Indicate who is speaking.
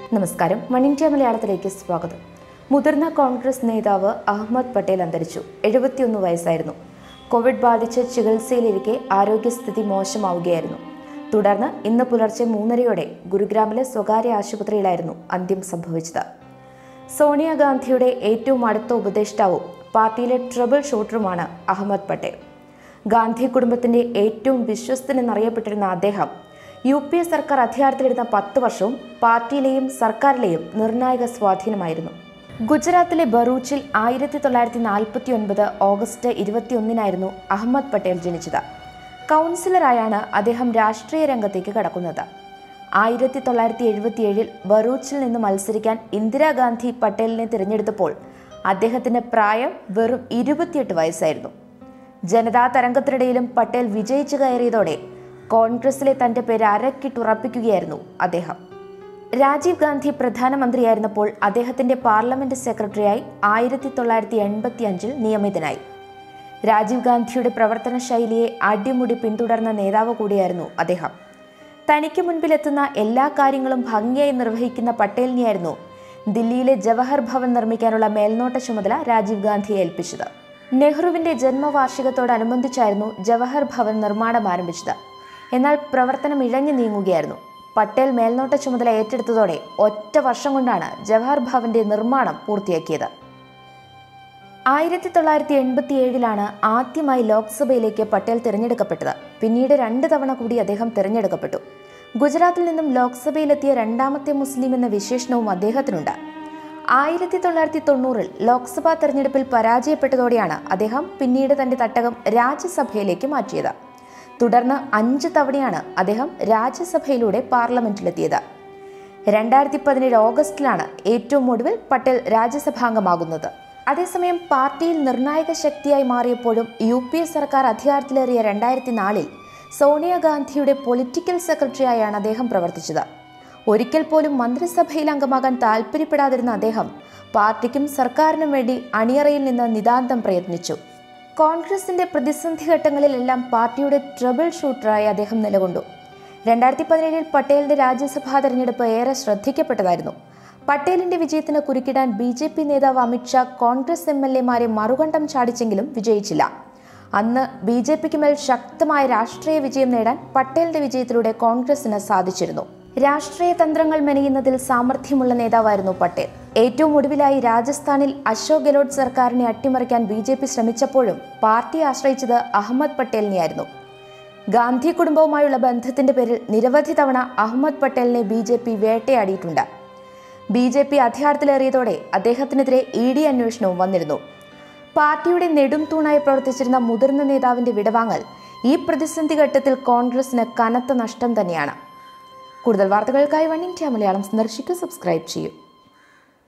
Speaker 1: നമസ്കാരം one India മലയാളത്തിലേക്ക് സ്വാഗതം മുതിർന്ന കോൺഗ്രസ് നേതാവ് അഹമ്മദ് പട്ടേൽ അന്തരിച്ചു എഴുപത്തിയൊന്ന് വയസ്സായിരുന്നു കോവിഡ് ബാധിച്ച് ചികിത്സയിലിരിക്കെ ആരോഗ്യസ്ഥിതി മോശമാവുകയായിരുന്നു തുടർന്ന് ഇന്ന് പുലർച്ചെ മൂന്നരയോടെ ഗുരുഗ്രാമിലെ സ്വകാര്യ ആശുപത്രിയിലായിരുന്നു അന്ത്യം സംഭവിച്ചത് സോണിയാഗാന്ധിയുടെ ഏറ്റവും അടുത്ത ഉപദേഷ്ടാവും പാർട്ടിയിലെ ട്രബിൾ ഷൂട്ടറുമാണ് അഹമ്മദ് പട്ടേൽ ഗാന്ധി കുടുംബത്തിന്റെ ഏറ്റവും വിശ്വസ്തനെന്നറിയപ്പെട്ടിരുന്ന അദ്ദേഹം യു പി എ സർക്കാർ അധികാരത്തിലിരുന്ന പത്ത് വർഷവും പാർട്ടിയിലെയും സർക്കാരിലെയും നിർണായക സ്വാധീനമായിരുന്നു ഗുജറാത്തിലെ ബറൂച്ചിൽ ആയിരത്തി തൊള്ളായിരത്തി നാൽപ്പത്തി ഒൻപത് ഓഗസ്റ്റ് ഇരുപത്തിയൊന്നിനായിരുന്നു അഹമ്മദ് പട്ടേൽ ജനിച്ചത് കൗൺസിലറായാണ് അദ്ദേഹം രാഷ്ട്രീയ രംഗത്തേക്ക് കടക്കുന്നത് ആയിരത്തി തൊള്ളായിരത്തി എഴുപത്തിയേഴിൽ ബറൂച്ചിൽ നിന്ന് മത്സരിക്കാൻ ഇന്ദിരാഗാന്ധി പട്ടേലിനെ തിരഞ്ഞെടുത്തപ്പോൾ അദ്ദേഹത്തിന്റെ പ്രായം വെറും ഇരുപത്തിയെട്ട് വയസ്സായിരുന്നു ജനതാ തരംഗത്തിനിടയിലും പട്ടേൽ വിജയിച്ചു കയറിയതോടെ കോൺഗ്രസിലെ തന്റെ പേര് അരക്കിട്ടുറപ്പിക്കുകയായിരുന്നു അദ്ദേഹം രാജീവ് ഗാന്ധി പ്രധാനമന്ത്രിയായിരുന്നപ്പോൾ അദ്ദേഹത്തിന്റെ പാർലമെന്റ് സെക്രട്ടറിയായി ആയിരത്തി തൊള്ളായിരത്തി എൺപത്തി അഞ്ചിൽ നിയമിതനായി രാജീവ് ഗാന്ധിയുടെ പ്രവർത്തന ശൈലിയെ അടിമുടി പിന്തുടർന്ന നേതാവ് കൂടിയായിരുന്നു അദ്ദേഹം തനിക്ക് മുൻപിലെത്തുന്ന എല്ലാ കാര്യങ്ങളും ഭംഗിയായി നിർവഹിക്കുന്ന പട്ടേലിനെയായിരുന്നു ദില്ലിയിലെ ജവഹർ ഭവൻ നിർമ്മിക്കാനുള്ള മേൽനോട്ട ചുമതല രാജീവ് ഗാന്ധിയെ ഏൽപ്പിച്ചത് നെഹ്റുവിന്റെ ജന്മവാർഷികത്തോടനുബന്ധിച്ചായിരുന്നു ജവഹർ ഭവൻ നിർമ്മാണം ആരംഭിച്ചത് എന്നാൽ പ്രവർത്തനം ഇഴഞ്ഞു നീങ്ങുകയായിരുന്നു പട്ടേൽ മേൽനോട്ട ചുമതല ഏറ്റെടുത്തതോടെ ഒറ്റ വർഷം കൊണ്ടാണ് ജവഹർ ഭവന്റെ നിർമ്മാണം പൂർത്തിയാക്കിയത് ആയിരത്തി തൊള്ളായിരത്തി എൺപത്തി ഏഴിലാണ് ആദ്യമായി ലോക്സഭയിലേക്ക് പട്ടേൽ തിരഞ്ഞെടുക്കപ്പെട്ടത് പിന്നീട് രണ്ട് തവണ കൂടി അദ്ദേഹം തിരഞ്ഞെടുക്കപ്പെട്ടു ഗുജറാത്തിൽ നിന്നും ലോക്സഭയിലെത്തിയ രണ്ടാമത്തെ മുസ്ലിം എന്ന വിശേഷണവും അദ്ദേഹത്തിനുണ്ട് ആയിരത്തി തൊള്ളായിരത്തി തൊണ്ണൂറിൽ ലോക്സഭാ തെരഞ്ഞെടുപ്പിൽ പരാജയപ്പെട്ടതോടെയാണ് അദ്ദേഹം പിന്നീട് തന്റെ തട്ടകം രാജ്യസഭയിലേക്ക് മാറ്റിയത് തുടർന്ന് അഞ്ച് തവണയാണ് അദ്ദേഹം രാജ്യസഭയിലൂടെ പാർലമെന്റിലെത്തിയത് രണ്ടായിരത്തി പതിനേഴ് ഓഗസ്റ്റിലാണ് ഏറ്റവും ഒടുവിൽ പട്ടേൽ രാജ്യസഭാംഗമാകുന്നത് അതേസമയം പാർട്ടിയിൽ നിർണായക ശക്തിയായി മാറിയപ്പോഴും യു പി എ സർക്കാർ അധികാരത്തിലേറിയ രണ്ടായിരത്തി നാലിൽ സോണിയാഗാന്ധിയുടെ പൊളിറ്റിക്കൽ സെക്രട്ടറിയായാണ് അദ്ദേഹം പ്രവർത്തിച്ചത് ഒരിക്കൽ പോലും മന്ത്രിസഭയിൽ അംഗമാകാൻ താൽപ്പര്യപ്പെടാതിരുന്ന അദ്ദേഹം പാർട്ടിക്കും സർക്കാരിനും വേണ്ടി അണിയറയിൽ നിന്ന് നിതാന്തം പ്രയത്നിച്ചു കോൺഗ്രസിന്റെ പ്രതിസന്ധി ഘട്ടങ്ങളിലെല്ലാം പാർട്ടിയുടെ ട്രബിൾ ഷൂട്ടറായി അദ്ദേഹം നിലകൊണ്ടു രണ്ടായിരത്തി പതിനേഴിൽ പട്ടേലിന്റെ രാജ്യസഭാ തെരഞ്ഞെടുപ്പ് ഏറെ ശ്രദ്ധിക്കപ്പെട്ടതായിരുന്നു പട്ടേലിന്റെ വിജയത്തിന് കുരുക്കിടാൻ ബി ജെ പി നേതാവ് അമിത്ഷാ കോൺഗ്രസ് എം എൽ എമാരെ മറുകണ്ഠം ചാടിച്ചെങ്കിലും വിജയിച്ചില്ല അന്ന് ബി ജെ പിക്ക് മേൽ ശക്തമായ രാഷ്ട്രീയ വിജയം നേടാൻ പട്ടേലിന്റെ വിജയത്തിലൂടെ കോൺഗ്രസിന് സാധിച്ചിരുന്നു രാഷ്ട്രീയ തന്ത്രങ്ങൾ മെനയുന്നതിൽ സാമർഥ്യമുള്ള നേതാവായിരുന്നു പട്ടേൽ ഏറ്റവും ഒടുവിലായി രാജസ്ഥാനിൽ അശോക് ഗെലോട്ട് സർക്കാരിനെ അട്ടിമറിക്കാൻ ബി ജെ പി ശ്രമിച്ചപ്പോഴും പാർട്ടി ആശ്രയിച്ചത് അഹമ്മദ് പട്ടേലിനെയായിരുന്നു ഗാന്ധി കുടുംബവുമായുള്ള ബന്ധത്തിന്റെ പേരിൽ നിരവധി തവണ അഹമ്മദ് പട്ടേലിനെ ബി ജെ പി വേട്ടയാടിയിട്ടുണ്ട് ബി ജെ പി അധികാരത്തിലേറിയതോടെ അദ്ദേഹത്തിനെതിരെ ഇ ഡി അന്വേഷണവും വന്നിരുന്നു പാർട്ടിയുടെ നെടും തൂണായി പ്രവർത്തിച്ചിരുന്ന മുതിർന്ന നേതാവിന്റെ വിടവാങ്ങൽ ഈ പ്രതിസന്ധി ഘട്ടത്തിൽ കോൺഗ്രസിന് കനത്ത നഷ്ടം തന്നെയാണ് കൂടുതൽ വാർത്തകൾക്കായി വൺ ഇന്ത്യ മലയാളം സന്ദർശിക്കുക സബ്സ്ക്രൈബ് ചെയ്യൂ